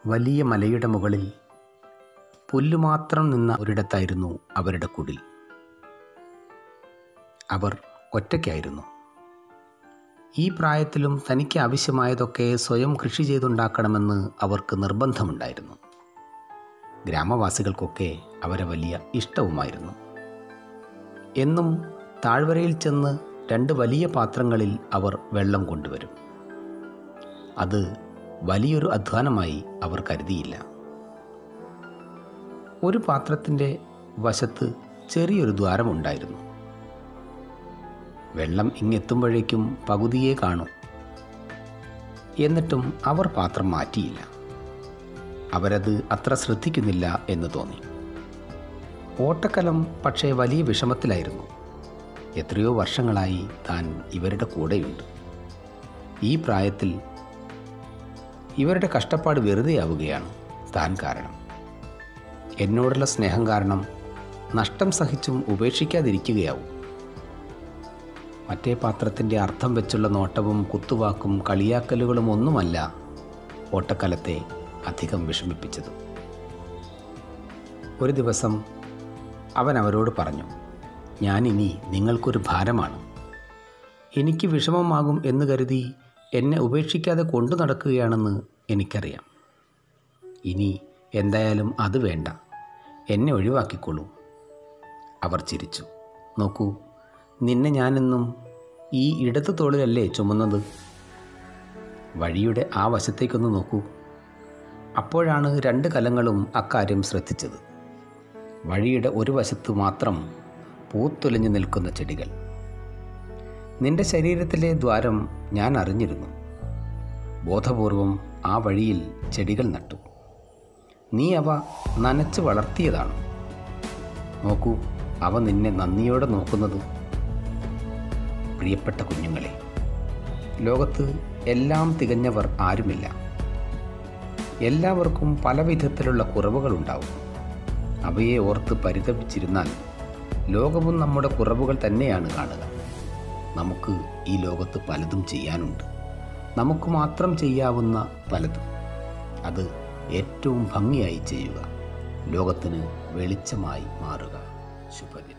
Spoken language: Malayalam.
വലിയ മലയുടെ മുകളിൽ പുല്ലുമാത്രം നിന്ന ഒരിടത്തായിരുന്നു അവരുടെ കുടിൽ അവർ ഒറ്റയ്ക്കായിരുന്നു ഈ പ്രായത്തിലും തനിക്ക് ആവശ്യമായതൊക്കെ സ്വയം കൃഷി ചെയ്തുണ്ടാക്കണമെന്ന് അവർക്ക് നിർബന്ധമുണ്ടായിരുന്നു ഗ്രാമവാസികൾക്കൊക്കെ അവരെ വലിയ ഇഷ്ടവുമായിരുന്നു എന്നും താഴ്വരയിൽ ചെന്ന് രണ്ട് വലിയ പാത്രങ്ങളിൽ അവർ വെള്ളം കൊണ്ടുവരും അത് വലിയൊരു അധ്വാനമായി അവർ കരുതിയില്ല ഒരു പാത്രത്തിൻ്റെ വശത്ത് ചെറിയൊരു ദ്വാരമുണ്ടായിരുന്നു വെള്ളം ഇങ്ങെത്തുമ്പോഴേക്കും പകുതിയെ കാണും എന്നിട്ടും അവർ പാത്രം മാറ്റിയില്ല അവരത് അത്ര ശ്രദ്ധിക്കുന്നില്ല എന്ന് തോന്നി ഓട്ടക്കലം പക്ഷേ വലിയ വിഷമത്തിലായിരുന്നു എത്രയോ വർഷങ്ങളായി താൻ ഇവരുടെ കൂടെയുണ്ട് ഈ പ്രായത്തിൽ ഇവരുടെ കഷ്ടപ്പാട് വെറുതെയാവുകയാണ് താൻ കാരണം എന്നോടുള്ള സ്നേഹം കാരണം നഷ്ടം സഹിച്ചും ഉപേക്ഷിക്കാതിരിക്കുകയാവും മറ്റേ പാത്രത്തിൻ്റെ അർത്ഥം വെച്ചുള്ള നോട്ടവും കുത്തുവാക്കും കളിയാക്കലുകളും ഒന്നുമല്ല ഓട്ടക്കലത്തെ അധികം വിഷമിപ്പിച്ചത് ഒരു ദിവസം അവൻ അവരോട് പറഞ്ഞു ഞാനിനി നിങ്ങൾക്കൊരു ഭാരമാണ് എനിക്ക് വിഷമമാകും എന്ന് കരുതി എന്നെ ഉപേക്ഷിക്കാതെ കൊണ്ടു നടക്കുകയാണെന്ന് എനിക്കറിയാം ഇനി എന്തായാലും അത് വേണ്ട എന്നെ ഒഴിവാക്കിക്കൊള്ളൂ അവർ ചിരിച്ചു നോക്കൂ നിന്നെ ഞാനെന്നും ഈ ഇടതു തോളിലല്ലേ ചുമന്നത് വഴിയുടെ ആ വശത്തേക്കൊന്ന് നോക്കൂ അപ്പോഴാണ് രണ്ട് കലങ്ങളും അക്കാര്യം ശ്രദ്ധിച്ചത് വഴിയുടെ ഒരു വശത്ത് മാത്രം പൂത്തൊലിഞ്ഞു നിൽക്കുന്ന ചെടികൾ നിന്റെ ശരീരത്തിലെ ദ്വാരം ഞാൻ അറിഞ്ഞിരുന്നു ബോധപൂർവം ആ വഴിയിൽ ചെടികൾ നട്ടു നീ അവ നനച്ച് വളർത്തിയതാണ് നോക്കൂ അവ നിന്നെ നന്ദിയോടെ നോക്കുന്നത് പ്രിയപ്പെട്ട കുഞ്ഞുങ്ങളെ ലോകത്ത് എല്ലാം തികഞ്ഞവർ ആരുമില്ല എല്ലാവർക്കും പല വിധത്തിലുള്ള കുറവുകളുണ്ടാവും അവയെ ഓർത്ത് പരിതപിച്ചിരുന്നാൽ ലോകവും നമ്മുടെ കുറവുകൾ തന്നെയാണ് കാണുക നമുക്ക് ഈ ലോകത്ത് പലതും ചെയ്യാനുണ്ട് നമുക്ക് മാത്രം ചെയ്യാവുന്ന പലതും അത് ഏറ്റവും ഭംഗിയായി ചെയ്യുക ലോകത്തിന് വെളിച്ചമായി മാറുക ശുഭദിനം